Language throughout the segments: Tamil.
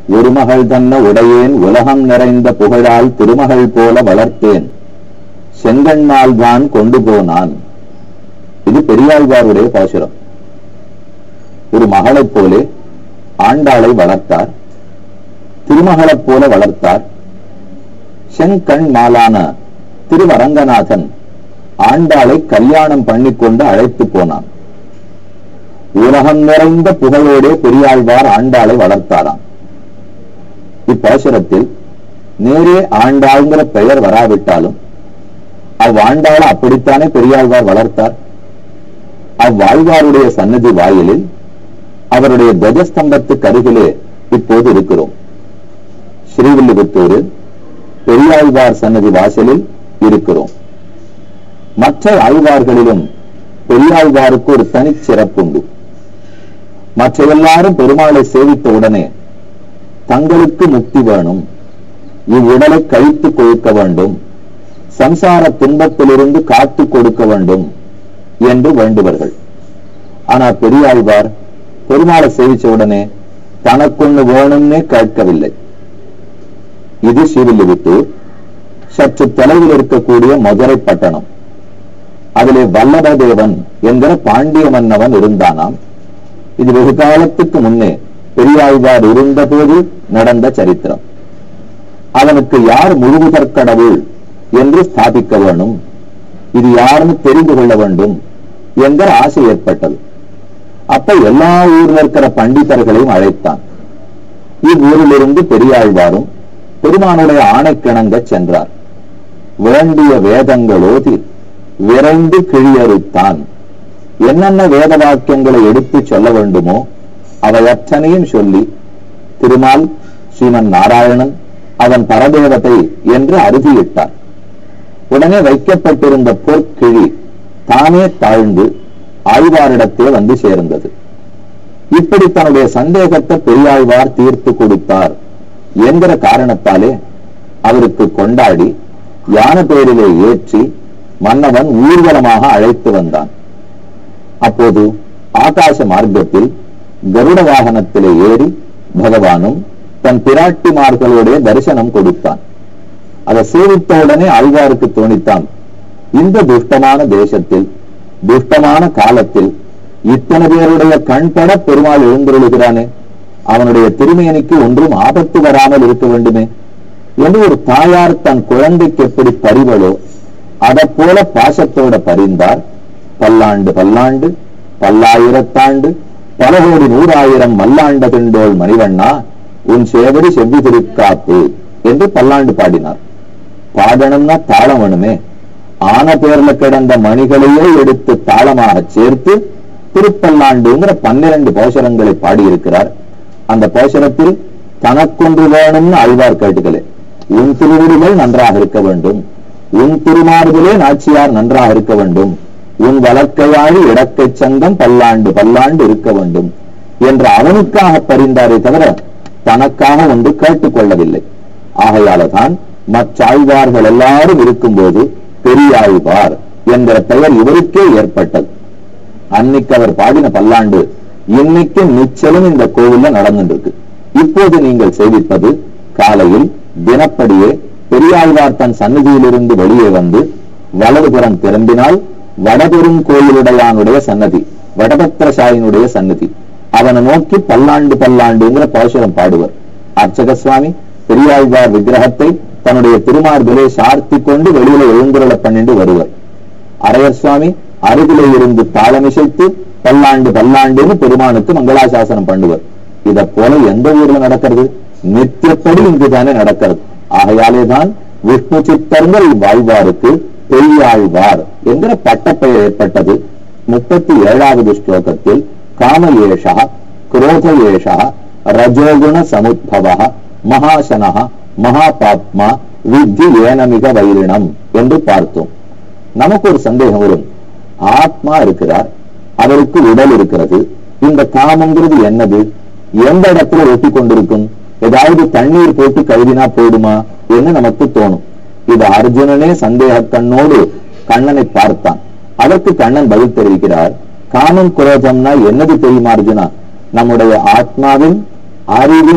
ஒரு மகள் தன்ன உடையேன் உலகம் நிறைந்த புகழால் திருமகள் போல வளர்த்தேன் செங்கண்ணால் தான் கொண்டு போனான் இது பெரியாழ்வாருடைய பாசுரம் ஒரு மகளைப் போலே ஆண்டாளை வளர்த்தார் திருமகளைப் போல வளர்த்தார் செங்கண் மாலான திருவரங்கநாதன் ஆண்டாளை கல்யாணம் பண்ணிக்கொண்டு அழைத்து போனான் உலகம் நிறைந்த புகழோடே பெரியாழ்வார் ஆண்டாளை வளர்த்தாராம் இப்பாசுரத்தில் நேரே ஆண்டாள்ங்கிற பெயர் வராவிட்டாலும் அவ்வாண்டாளை அப்படித்தானே பெரியாழ்வார் வளர்த்தார் அவ்வாழ்வாருடைய சன்னதி வாயிலில் அவருடைய கஜஸ்தம்பத்துக்கு அருகிலே இப்போது இருக்கிறோம் ஸ்ரீவில்லிபுத்தூரில் பெரியாழ்வார் சன்னதி வாசலில் இருக்கிறோம் மற்ற ஆழ்வார்களிலும் பெரியாழ்வாருக்கு ஒரு தனிச் சிறப்புண்டு மற்ற எல்லாரும் பெருமாளை சேவித்த உடனே தங்களுக்கு முக்தி வேணும் இவ்வுடலை கழித்து கொழுக்க வேண்டும் சம்சார துன்பத்திலிருந்து காத்து கொடுக்க வேண்டும் என்று வேண்டுவர்கள் ஆனா பெரியாழ்வார் பெருமாளை சேவிச்ச உடனே தனக்கொன்னு வேணும்னே கேட்கவில்லை இது ஸ்ரீவில்லிபுத்தூர் சற்று தொலைவில் இருக்கக்கூடிய மதுரை பட்டணம் அதிலே வல்லபதேவன் என்கிற பாண்டிய மன்னவன் இருந்தானாம் இது வெகு காலத்துக்கு முன்னே பெரியாழ்வார் இருந்தபோது நடந்த சரித்திரம் அவனுக்கு யார் முழுமுதற் கடவுள் என்று ஸ்தாபிக்க வேண்டும் இது யாருன்னு தெரிந்து கொள்ள வேண்டும் என்கிற ஆசை ஏற்பட்டது அப்ப எல்லா ஊர்ல இருக்கிற பண்டிதர்களையும் அழைத்தான் இவ்வூரிலிருந்து பெரியாழ்வாரும் பெருமானுடைய ஆணைக்கிணங்க சென்றார் வேண்டிய வேதங்களோதி விரைந்து கிழியறுத்தான் என்னென்ன வேத வாக்கியங்களை எடுத்துச் சொல்ல வேண்டுமோ அவை அத்தனையும் சொல்லி திருமால் ஸ்ரீமன் நாராயணன் அவன் பரதேவதை என்று அறுதியிட்டார் உடனே வைக்கப்பட்டிருந்த பொற்கிழி தானே தாழ்ந்து ஆழ்வாரிடத்தே வந்து சேர்ந்தது இப்படி தன்னுடைய சந்தேகத்தை பெரியாழ்வார் தீர்த்து கொடுத்தார் என்கிற காரணத்தாலே அவருக்கு கொண்டாடி யான பேரிலே ஏற்றி மன்னவன் ஊர்வலமாக அழைத்து வந்தான் அப்போது ஆகாச மார்க்கத்தில் கருட வாகனத்திலே ஏறி பகவானும் தன் பிராட்டிமார்களுடைய தரிசனம் கொடுத்தான் அதை சேவித்த உடனே ஆழ்வாருக்கு தோணித்தான் இந்த துஷ்டமான தேசத்தில் துஷ்டமான காலத்தில் இத்தனை பேருடைய கண்பட பெருமாள் எழுந்தருளுகிறானே அவனுடைய திருமேனிக்கு ஒன்றும் ஆபத்து வராமல் இருக்க வேண்டுமே என்று ஒரு தாயார் தன் குழந்தைக்கு எப்படி பரிவளோ அதை போல பாசத்தோட பரிந்தார் பல்லாண்டு பல்லாண்டு பல்லாயிரத்தாண்டு பல கோடி நூறாயிரம் மல்லாண்ட திண்டோள் மணிவண்ணா உன் சேவடி செவ்வி திருக்காப்பு என்று பல்லாண்டு பாடினார் பாடணும்னா தாளம் வேணுமே ஆன பேர்ல கிடந்த மணிகளையே எடுத்து தாளமாக சேர்த்து திருப்பல்லாண்டுங்கிற பன்னிரண்டு போஷரங்களை பாடியிருக்கிறார் அந்த போஷரத்தில் தனக்கொன்று வேணும்னு ஆழ்வார் கேட்டுக்கலே உன் திருவிடுகள் நன்றாக இருக்க வேண்டும் உன் திருமாறுதலே நாச்சியார் நன்றாக இருக்க வேண்டும் உன் வழக்கையாழி இடக்கை சங்கம் பல்லாண்டு பல்லாண்டு இருக்க வேண்டும் என்று அவனுக்காக பரிந்தாரே தவிர தனக்காக ஒன்று கேட்டுக்கொள்ளவில்லை ஆகையாலதான் மற்றாழ்வார்கள் எல்லாரும் இருக்கும்போது பெரியாழ்வார் என்கிற பெயர் இவருக்கே ஏற்பட்டது அன்னைக்கு அவர் பாடின பல்லாண்டு இன்னைக்கு நிச்சலும் இந்த கோவில்ல நடந்துட்டு இருக்கு இப்போது நீங்கள் சேவிப்பது காலையில் தினப்படியே பெரியாழ்வார் தன் சன்னதியிலிருந்து வெளியே வந்து வலதுபுறம் திரும்பினால் வடபெரும் கோயிலுடையானுடைய சன்னதி வடபத்திரசாயினுடைய சன்னதி அவனை நோக்கி பல்லாண்டு பல்லாண்டுங்கிற பாசுரம் பாடுவர் அர்ச்சக சுவாமி பெரியாழ்வார் விக்கிரகத்தை தன்னுடைய திருமார்பிலே சார்த்தி கொண்டு வெளியில எழுந்துருள பண்ணிட்டு வருவர் அரையர் சுவாமி அருகிலே இருந்து தாளமிசைத்து பல்லாண்டு பல்லாண்டுன்னு பெருமானுக்கு மங்களாசாசனம் பண்ணுவர் இத போல எந்த ஊர்ல நடக்கிறது நித்தியப்படி இங்குதானே நடக்கிறது ஆகையாலே தான் விஷ்ணு சித்தர்கள் வாழ்வாருக்கு பெரியாழ்வார் என்கிற பட்டப்பெயர் ஏற்பட்டது முப்பத்தி ஏழாவது ஸ்லோகத்தில் காம ஏஷா குரோத ஏஷா ரஜோகுண சமுத்பவ மகாசனஹ மகாபாப்மா வித்தி ஏனமிக வைரிணம் என்று பார்த்தோம் நமக்கு ஒரு சந்தேகம் வரும் ஆத்மா இருக்கிறார் அவருக்கு உடல் இருக்கிறது இந்த காமங்கிறது என்னது எந்த இடத்துல ஒட்டி கொண்டிருக்கும் ஏதாவது தண்ணீர் போட்டு கழுவினா போடுமா என்று நமக்கு தோணும் இது அர்ஜுனனே சந்தேக கண்ணோடு கண்ணனை பார்த்தான் அதற்கு கண்ணன் பதில் தெரிவிக்கிறார் காமம் குரோதம்னா என்னது தெரியுமா அர்ஜுனா நம்முடைய ஆத்மாவின் அறிவின்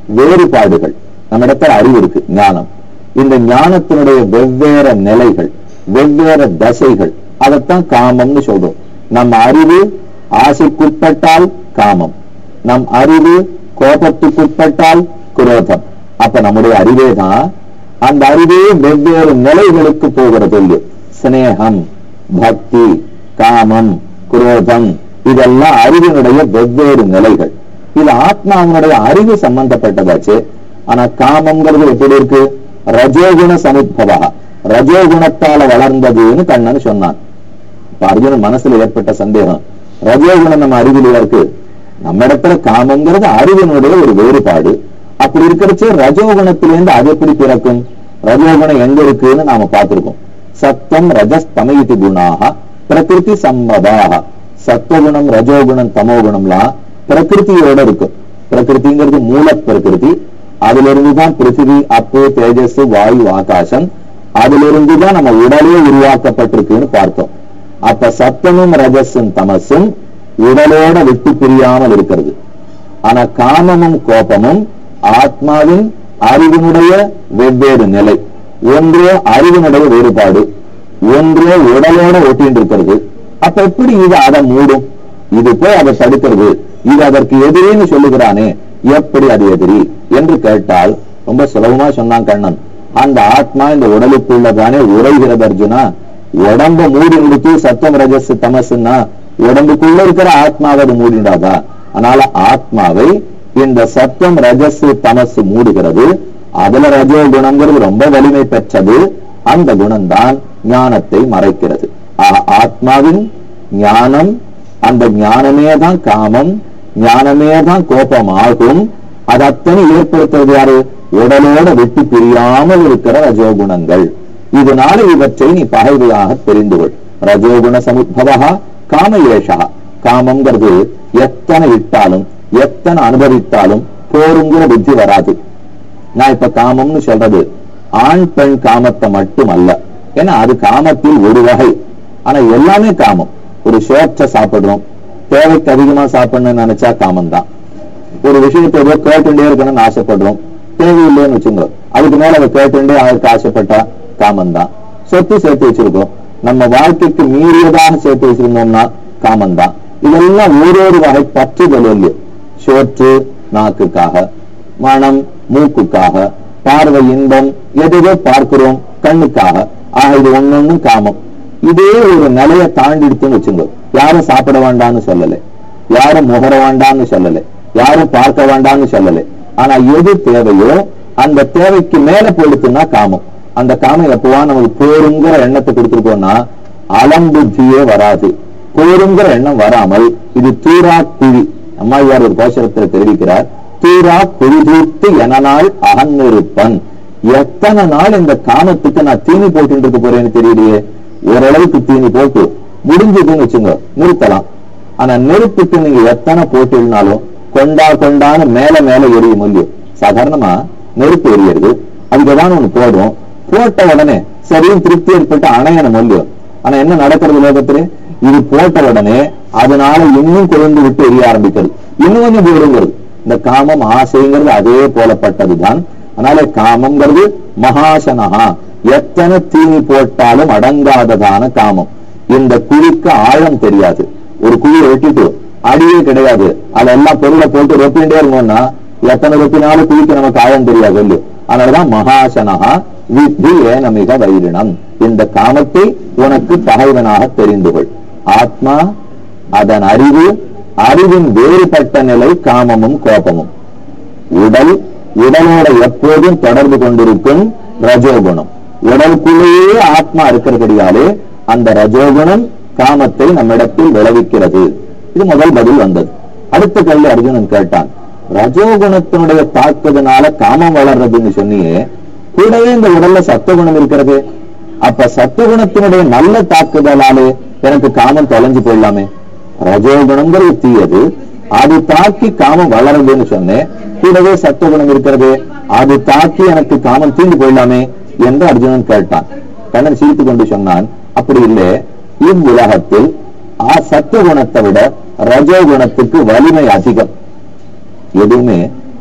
வேறுபாடுகள் நம்ம இடத்துல அறிவு இருக்கு ஞானம் இந்த ஞானத்தினுடைய வெவ்வேறு நிலைகள் வெவ்வேறு தசைகள் அதைத்தான் காமம்னு சொல்றோம் நம்ம அறிவு ஆசைக்குட்பட்டால் காமம் நம் அறிவு கோபத்துக்குட்பட்டால் குரோதம் அப்ப நம்முடைய அறிவே தான் அந்த அறிவே வெவ்வேறு நிலைகளுக்கு போகிறது இல்லையோ சிநேகம் பக்தி காமம் குரோதம் இதெல்லாம் அறிவினுடைய வெவ்வேறு நிலைகள் இது ஆத்மாவினுடைய அறிவு சம்பந்தப்பட்டதாச்சு ஆனா காமம்ங்கிறது எப்படி இருக்கு ரஜோகுண சமுத்பவா ரஜோகுணத்தால வளர்ந்ததுன்னு கண்ணன் சொன்னான் இப்ப அர்ஜுனன் மனசுல ஏற்பட்ட சந்தேகம் ரஜோகுணம் நம்ம அறிவிலையா இருக்கு நம்ம இடத்துல காமங்கிறது அறிவினுடைய ஒரு வேறுபாடு அப்படி இருக்கிறச்சு ரஜோகுணத்திலிருந்து அது எப்படி பிறக்கும் ரஜோகுணம் எங்க இருக்குன்னு நாம பார்த்திருக்கோம் சத்தம் ரஜஸ்தமயிதி குணாக பிரகிருதி சம்மதாக சத்துவகுணம் ரஜோகுணம் தமோகுணம்லாம் பிரகிருதியோட இருக்கும் பிரகிருதிங்கிறது மூல பிரகிருதி அதுல இருந்துதான் பிருத்திவி அப்பு தேஜஸ் வாயு ஆகாசம் அதுல இருந்துதான் நம்ம உடலே உருவாக்கப்பட்டிருக்குன்னு பார்த்தோம் அப்ப சத்தமும் ரஜஸும் தமசும் உடலோட விட்டு பிரியாமல் இருக்கிறது ஆனா காமமும் கோபமும் ஆத்மாவின் அறிவினுடைய வெவ்வேறு நிலை ஒன்றே அறிவினுடைய வேறுபாடு ஒன்றே உடலோட ஒட்டின்னு இருக்கிறது அப்ப எப்படி இது அதை மூடும் இது போய் அதை தடுக்கிறது இது அதற்கு எதிரின்னு சொல்லுகிறானே எப்படி அது எதிரி என்று கேட்டால் ரொம்ப சுலபமா சொன்னான் கண்ணன் அந்த ஆத்மா இந்த உடலுக்குள்ளதானே உரைகிறது அர்ஜுனா உடம்ப மூடி முடித்து சத்தம் ரஜஸ் தமசுன்னா உடம்புக்குள்ள இருக்கிற ஆத்மாவை அது மூடிடாதா அதனால ஆத்மாவை இந்த சத்தம் ரஜஸ் தமசு மூடுகிறது அதுல ரஜோ குணங்கிறது ரொம்ப வலிமை பெற்றது அந்த குணம்தான் ஞானத்தை மறைக்கிறது ஆக ஆத்மாவின் ஞானம் அந்த ஞானமே தான் காமம் ஞானமே தான் கோபம் ஆகும் அது அத்தனை ஏற்படுத்துறது யாரு உடலோட விட்டு பிரியாமல் இருக்கிற ரஜோகுணங்கள் இதனால இவற்றை நீ பகைவையாக தெரிந்து கொள் ரஜோகுண சமுத்பவா காமயேஷா காமங்கிறது எத்தனை இட்டாலும் எத்தனை அனுபவித்தாலும் போருங்கிற புத்தி வராது நான் இப்ப காமம்னு சொல்றது ஆண் பெண் காமத்தை மட்டும் அல்ல ஏன்னா அது காமத்தில் ஒரு வகை ஆனா எல்லாமே காமம் ஒரு ஷோர்ட்ஸ சாப்பிடுறோம் தேவைக்கு அதிகமா சாப்பிடணும்னு நினைச்சா காமம் தான் ஒரு விஷயத்தை ஏதோ கேட்டுட்டே இருக்கணும்னு ஆசைப்படுறோம் தேவையில்லைன்னு வச்சுங்க அதுக்கு மேல அதை கேட்டுட்டே அதற்கு ஆசைப்பட்டா காமம் தான் சொத்து சேர்த்து வச்சிருக்கோம் நம்ம வாழ்க்கைக்கு மீறியதாக சேர்த்து வச்சிருந்தோம்னா காமம் தான் இதெல்லாம் ஓரொரு வகை பற்றுதல் இல்லையோ சோற்று நாக்குக்காக மனம் மூக்குக்காக பார்வை இன்பம் எதையோ பார்க்கிறோம் கண்ணுக்காக ஆக இது ஒன்னொன்னு காமம் இதே ஒரு நிலையை தாண்டிடுத்துன்னு வச்சுங்க யாரும் சாப்பிட வேண்டாம்னு சொல்லல யாரும் முகர வேண்டாம்னு சொல்லல யாரும் பார்க்க வேண்டாம்னு சொல்லல ஆனா எது தேவையோ அந்த தேவைக்கு மேல போயிடுத்துன்னா காமம் அந்த காமம் எப்பவா நமக்கு போருங்கிற எண்ணத்தை கொடுத்துருக்கோம்னா அலம்புத்தியே வராது போருங்கிற எண்ணம் வராமல் இது தூரா குழி அம்மாயார் ஒரு கோஷரத்தில் தெரிவிக்கிறார் தூரா குழி தூர்த்து என நாள் அகன்னிருப்பன் எத்தனை நாள் இந்த காமத்துக்கு நான் தீனி போட்டு இருக்க போறேன்னு தெரியலையே ஓரளவுக்கு தீனி போட்டு முடிஞ்சதுன்னு வச்சுங்க நிறுத்தலாம் ஆனா நெருப்புக்கு நீங்க எத்தனை போட்டிருந்தாலும் கொண்டா கொண்டான்னு மேல மேல எரியும் முடியும் சாதாரணமா நெருப்பு எரியறது அதுக்கு ஏதாவது ஒண்ணு போடுறோம் போட்ட உடனே சரியும் திருப்தி ஏற்பட்டு அணையன முடியும் ஆனா என்ன நடக்கிறது லோகத்திலே இது போட்ட உடனே அதனால இன்னும் குழந்து விட்டு எரிய ஆரம்பிக்கிறது இன்னும் கொஞ்சம் போடுங்கிறது இந்த காமம் ஆசைங்கிறது அதே போலப்பட்டதுதான் அதனால காமம்ங்கிறது மகாசனஹா எத்தனை தீனி போட்டாலும் அடங்காததான காமம் இந்த குழிக்கு ஆழம் தெரியாது ஒரு குழியை வெட்டிட்டு அடியே கிடையாது அதெல்லாம் பொருளை போட்டு ரொப்பிண்டே இருந்தோம்னா எத்தனை ரொப்பினாலும் குழிக்கு நமக்கு ஆழம் தெரியாது இல்லையோ அதனாலதான் மகாசனஹா வித்தி ஏனமிக வைரினம் இந்த காமத்தை உனக்கு பகைவனாக தெரிந்து கொள் ஆத்மா அதன் அறிவு அறிவின் வேறுபட்ட நிலை காமமும் கோபமும் உடல் உடலோட எப்போதும் தொடர்பு கொண்டிருக்கும் ரஜோகுணம் உடலுக்குள்ளேயே ஆத்மா இருக்கிறபடியாலே அந்த ரஜோகுணம் காமத்தை நம்மிடத்தில் விளைவிக்கிறது இது முதல் பதில் வந்தது அடுத்த கேள்வி அர்ஜுனன் கேட்டான் ரஜோகுணத்தினுடைய தாக்குதனால காமம் வளர்றதுன்னு சொன்னியே கூடவே இந்த உடல்ல சத்துவகுணம் இருக்கிறது அப்ப சத்துவகுணத்தினுடைய நல்ல தாக்குதலாலே எனக்கு காமம் தொலைஞ்சு போயிடலாமே ரஜோகுணங்கிறது தீயது அது தாக்கி காமம் வளருதுன்னு சொன்னேன் கூடவே சத்துவகுணம் இருக்கிறது அது தாக்கி எனக்கு காமம் தீண்டு போயிடலாமே என்று அர்ஜுனன் கேட்டான் கண்ணன் சிரித்து கொண்டு சொன்னான் அப்படி இல்லை இவ்வுலகத்தில் ஆ சத்துவகுணத்தை விட ரஜோகுணத்துக்கு வலிமை அதிகம் எதுவுமே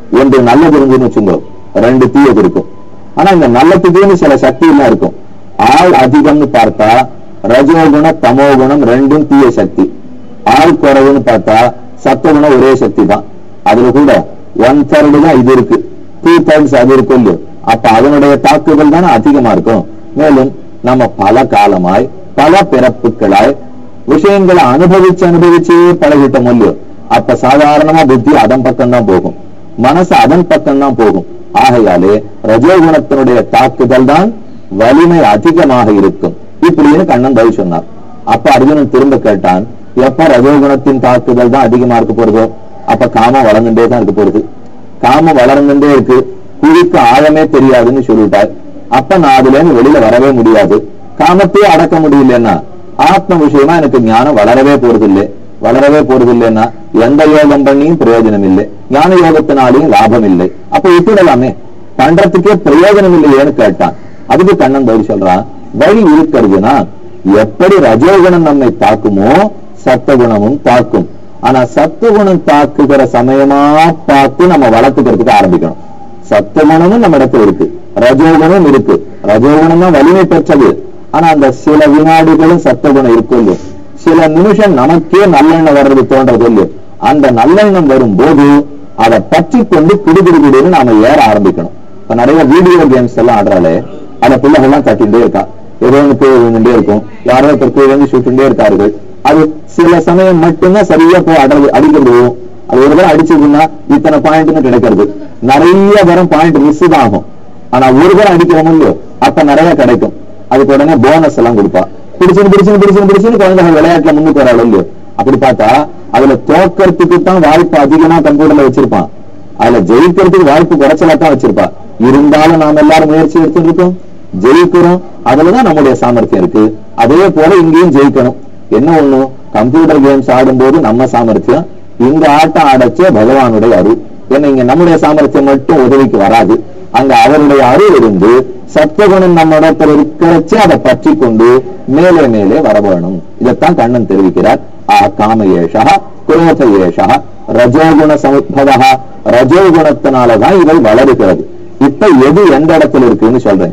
ஒன்று நல்லது இருந்துன்னு வச்சுக்கோ ரெண்டு தீயது இருக்கும் ஆனா இந்த நல்லதுக்குன்னு சில சக்தி எல்லாம் இருக்கும் ஆள் அதிகம்னு பார்த்தா ரஜோகுண தமோகுணம் ரெண்டும் தீய சக்தி ஆள் குறைவுன்னு பார்த்தா சத்துவகுணம் ஒரே சக்தி தான் அதுல கூட ஒன் தேர்டு தான் இது இருக்கு டூ தேர்ட்ஸ் அது இருக்கும் இல்லையோ அப்ப அதனுடைய தாக்குதல் தானே அதிகமா இருக்கும் மேலும் நம்ம பல காலமாய் பல பிறப்புகளாய் விஷயங்களை அனுபவிச்சு அனுபவிச்சே பழகிட்டோம் இல்லையோ அப்ப சாதாரணமா புத்தி அதன் பக்கம் தான் போகும் மனசு அதன் பக்கம் தான் போகும் ஆகையாலே ரஜோகுணத்தினுடைய தாக்குதல் தான் வலிமை அதிகமாக இருக்கும் இப்படின்னு கண்ணன் பதில் சொன்னார் அப்ப அர்ஜுனன் திரும்ப கேட்டான் எப்ப ரஜோகுணத்தின் தாக்குதல் தான் அதிகமா இருக்க போறதோ அப்ப காமம் வளர்ந்துட்டே தான் இருக்க போறது காமம் வளர்ந்துட்டே இருக்கு குழிக்கு ஆழமே தெரியாதுன்னு சொல்லிட்டார் அப்ப நான் அதுல இருந்து வெளியில வரவே முடியாது காமத்தையே அடக்க முடியலன்னா ஆத்ம விஷயமா எனக்கு ஞானம் வளரவே போறது இல்லை வளரவே போறது இல்லைன்னா எந்த யோகம் பண்ணியும் பிரயோஜனம் இல்லை ஞான யோகத்தினாலையும் லாபம் இல்லை அப்ப விட்டுடலாமே பண்றதுக்கே பிரயோஜனம் இல்லையேன்னு கேட்டான் அதுக்கு கண்ணன் பதில் சொல்றான் வழி இருக்கிறதுனா எப்படி ரஜோகுணம் நம்மை தாக்குமோ சத்தகுணமும் தாக்கும் ஆனா சத்துகுணம் தாக்குகிற சமயமா பார்த்து நம்ம வளர்த்துக்கிறதுக்கு ஆரம்பிக்கணும் சத்துகுணமும் நம்ம இடத்துல இருக்கு ரஜோகுணம் இருக்கு ரஜோகுணம் தான் வலிமை பெற்றது ஆனா அந்த சில வினாடிகளும் சத்துகுணம் இருக்கும் இல்லையோ சில நிமிஷம் நமக்கே நல்லெண்ணம் வர்றது தோன்றது இல்லையோ அந்த நல்லெண்ணம் வரும்போது அதை பற்றி கொண்டு குடுகுடுகுடுன்னு நாம ஏற ஆரம்பிக்கணும் இப்ப நிறைய வீடியோ கேம்ஸ் எல்லாம் ஆடுறாலே அந்த பிள்ளைகள்லாம் தட்டிகிட்டே இருக்கா ஏதோ ஒன்று கீழே விழுந்துட்டே இருக்கும் யாரோ ஒருத்தர் கீழே வந்து சுட்டுட்டே இருக்கார்கள் அது சில சமயம் மட்டும்தான் சரியா போய் அடறது அடிக்கிறது விழும். அது ஒரு தடவை அடிச்சதுன்னா இத்தனை பாயிண்ட்னு கிடைக்கிறது நிறைய தரம் பாயிண்ட் மிஸ் தான் ஆகும் ஆனா ஒரு தரம் அடிக்கிறோம் இல்லையோ அப்ப நிறைய கிடைக்கும் அதுக்கு உடனே போனஸ் எல்லாம் கொடுப்பா பிடிச்சுன்னு பிடிச்சுன்னு பிடிச்சுன்னு பிடிச்சுன்னு குழந்தைகள் விளையாட்டுல முன்னுக்கு வராள் இல்லையோ அப்படி பார்த்தா அதுல தோக்கறதுக்கு தான் வாய்ப்பு அதிகமா கம்ப்யூட்டர்ல வச்சிருப்பான் அதுல ஜெயிக்கிறதுக்கு வாய்ப்பு குறைச்சலா தான் வச்சிருப்பா இருந்தாலும் நாம எல்லாரும் முயற்சி எடுத்துட்டு இருக்கோம் ஜெயிக்கிறோம் அதுலதான் நம்முடைய சாமர்த்தியம் இருக்கு அதே போல இங்கேயும் ஜெயிக்கணும் என்ன ஒண்ணு கம்ப்யூட்டர் கேம்ஸ் ஆடும்போது நம்ம சாமர்த்தியம் இங்க ஆட்டம் ஆடச்சே பகவானுடைய அருள் ஏன்னா இங்க நம்முடைய சாமர்த்தியம் மட்டும் உதவிக்கு வராது அங்க அவருடைய அருள் இருந்து சத்துவகுணம் நம்ம இடத்துல இருக்கிறச்சே அதை பற்றி கொண்டு மேலே மேலே வர வேணும் இதைத்தான் கண்ணன் தெரிவிக்கிறார் ஆ காம ஏஷா குரோத ஏஷா ரஜோகுண சமுத்பவா ரஜோகுணத்தினாலதான் இவை வளருகிறது இப்ப எது எந்த இடத்துல இருக்குன்னு சொல்றேன்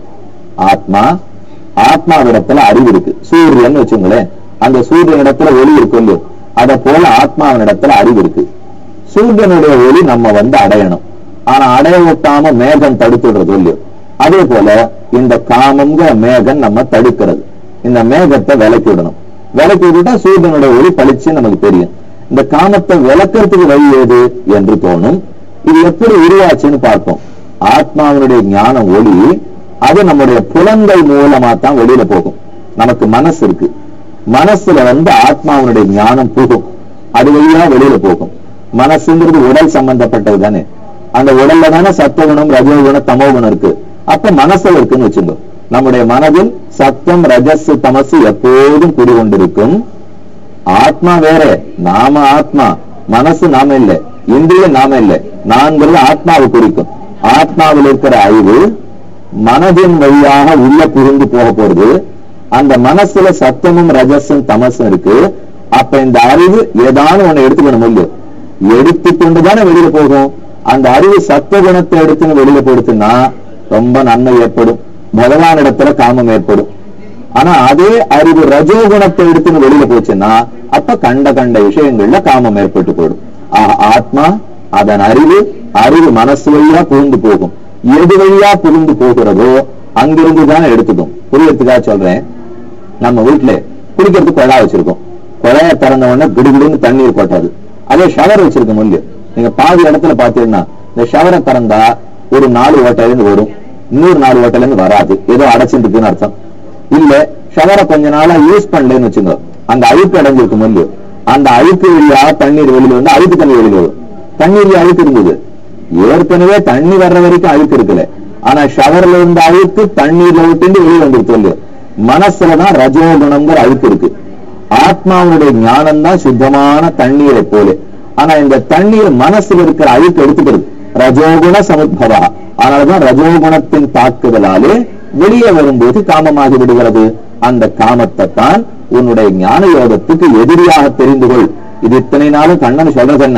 ஆத்மா ஆத்மாவிடத்துல அறிவு இருக்கு சூரியன் வச்சுங்களேன் அந்த சூரியன் இடத்துல ஒளி இருக்கும் இல்லையோ அத போல ஆத்மாவின் இடத்துல அறிவு இருக்கு சூரியனுடைய ஒளி நம்ம வந்து அடையணும் ஆனா அடைய விட்டாம மேகம் தடுத்துடுறது இல்லையோ அதே போல இந்த காமங்கிற மேகம் நம்ம தடுக்கிறது இந்த மேகத்தை விலக்கி விடணும் விலக்கி விட்டுட்டா சூரியனுடைய ஒளி பளிச்சு நமக்கு தெரியும் இந்த காமத்தை விளக்கறதுக்கு வழி ஏது என்று தோணும் இது எப்படி உருவாச்சுன்னு பார்ப்போம் ஆத்மாவினுடைய ஞான ஒளி அது நம்முடைய புலன்கள் மூலமா தான் வெளியில போகும் நமக்கு மனசு இருக்கு மனசுல வந்து ஆத்மாவினுடைய ஞானம் புகும் அது வழியா வெளியில போகும் மனசுங்கிறது உடல் சம்பந்தப்பட்டது தானே அந்த உடல்ல தானே சத்துவகுணம் ரஜோகுணம் தமோகுணம் இருக்கு அப்ப மனசுல இருக்குன்னு வச்சுக்கோ நம்முடைய மனதில் சத்தம் ரஜஸ் தமசு எப்போதும் குடிகொண்டிருக்கும் ஆத்மா வேற நாம ஆத்மா மனசு நாம இல்ல இந்திரியம் நாம இல்ல நான்கிறது ஆத்மாவை குறிக்கும் ஆத்மாவில் இருக்கிற அறிவு மனதின் வழியாக உள்ள புரிந்து போக போறது அந்த மனசுல சத்தமும் ரஜஸும் தமசும் இருக்கு அப்ப இந்த அறிவு ஏதானும் ஒண்ணு எடுத்துக்கணும் இல்லையோ எடுத்துக்கொண்டுதானே வெளியில போகும் அந்த அறிவு சத்துவ குணத்தை எடுத்துன்னு வெளியில போடுச்சுன்னா ரொம்ப நன்மை ஏற்படும் பகவான் இடத்துல காமம் ஏற்படும் ஆனா அதே அறிவு ரஜோகுணத்தை எடுத்துன்னு வெளியில போச்சுன்னா அப்ப கண்ட கண்ட விஷயங்கள்ல காமம் ஏற்பட்டு போயிடும் ஆ- ஆத்மா அதன் அறிவு அறிவு மனசு வழியா புகுந்து போகும் எது வழியா புகுந்து போகிறதோ அங்கிருந்து தான் எடுத்துக்கும் புரியறதுக்காக சொல்றேன் நம்ம வீட்டுல குளிக்கிறதுக்கு குழா வச்சிருக்கோம் குழாய திறந்த உடனே கிடுகிடுன்னு தண்ணீர் கொட்டாது அதே ஷவர் வச்சிருக்க முடியும் நீங்க பாதி இடத்துல பாத்தீங்கன்னா இந்த ஷவரை திறந்தா ஒரு நாலு ஓட்டையில இருந்து வரும் இன்னொரு நாலு ஓட்டையில இருந்து வராது ஏதோ அடைச்சிட்டு இருக்குன்னு அர்த்தம் இல்ல ஷவரை கொஞ்ச நாளா யூஸ் பண்ணலன்னு வச்சுங்க அந்த அழுக்கு அடைஞ்சிருக்க முடியும் அந்த அழுக்கு வழியா தண்ணீர் வெளியில வந்து அழுக்கு தண்ணி வெளியில வரும் தண்ணீர் அழுக்கு இருந்தது ஏற்கனவே தண்ணி வர்ற வரைக்கும் அழுக்கு இருக்குல்ல ஆனா ஷவர்ல இருந்த அழுக்கு தண்ணீர்ல விட்டு வெளியே வந்துருச்சு இல்லையோ மனசுலதான் ரஜோகுணம்ங்கிற அழுக்கு இருக்கு ஆத்மாவுடைய ஞானம் தான் சுத்தமான தண்ணீரை போல ஆனா இந்த தண்ணீர் மனசுல இருக்கிற அழுக்கு எடுத்துக்கிறது ரஜோகுண சமுத்பவா அதனாலதான் ரஜோகுணத்தின் தாக்குதலாலே வெளியே வரும்போது காமமாகி விடுகிறது அந்த காமத்தை தான் உன்னுடைய ஞான யோகத்துக்கு எதிரியாக தெரிந்து கொள் இது இத்தனை நாளும் கண்ணன் சொல்றது என்ன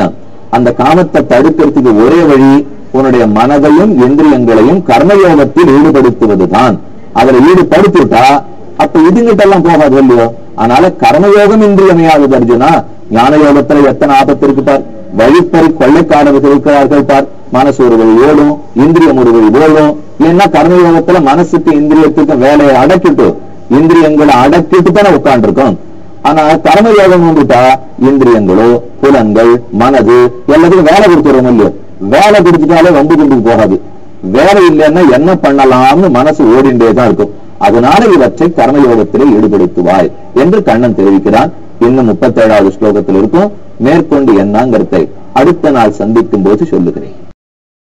அந்த காமத்தை தடுக்கிறதுக்கு ஒரே வழி உன்னுடைய மனதையும் இந்திரியங்களையும் கர்மயோகத்தில் ஈடுபடுத்துவதுதான் அதுல ஈடுபடுத்திட்டா அப்ப இதுங்கிட்ட எல்லாம் போகாது இல்லையோ அதனால கர்மயோகம் இன்றியமையாதது அர்ஜுனா ஞான யோகத்துல எத்தனை ஆபத்து இருக்கு பார் வழிப்பறி கொள்ளைக்காரர்கள் இருக்கிறார்கள் பார் மனசு ஒரு வழி ஓடும் இந்திரியம் ஒரு வழி ஓடும் ஏன்னா கர்மயோகத்துல மனசுக்கு இந்திரியத்துக்கு வேலையை அடக்கிட்டு இந்திரியங்களை அடக்கிட்டு தானே உட்கார்ந்துருக்கோம் ஆனா கர்ம யோகம் வந்துட்டா இந்திரியங்களோ புலன்கள் மனது எல்லாத்துக்கும் வேலை கொடுத்துறோம் இல்லையோ வேலை கொடுத்துட்டாலே வம்பு கொண்டு போகாது வேலை இல்லைன்னா என்ன பண்ணலாம்னு மனசு ஓடிண்டே தான் இருக்கும் அதனால இவற்றை கர்மயோகத்திலே ஈடுபடுத்துவாய் என்று கண்ணன் தெரிவிக்கிறான் இன்னும் முப்பத்தேழாவது ஸ்லோகத்தில் இருக்கும் மேற்கொண்டு என்னங்கிறதை அடுத்த நாள் சந்திக்கும் போது சொல்லுகிறேன்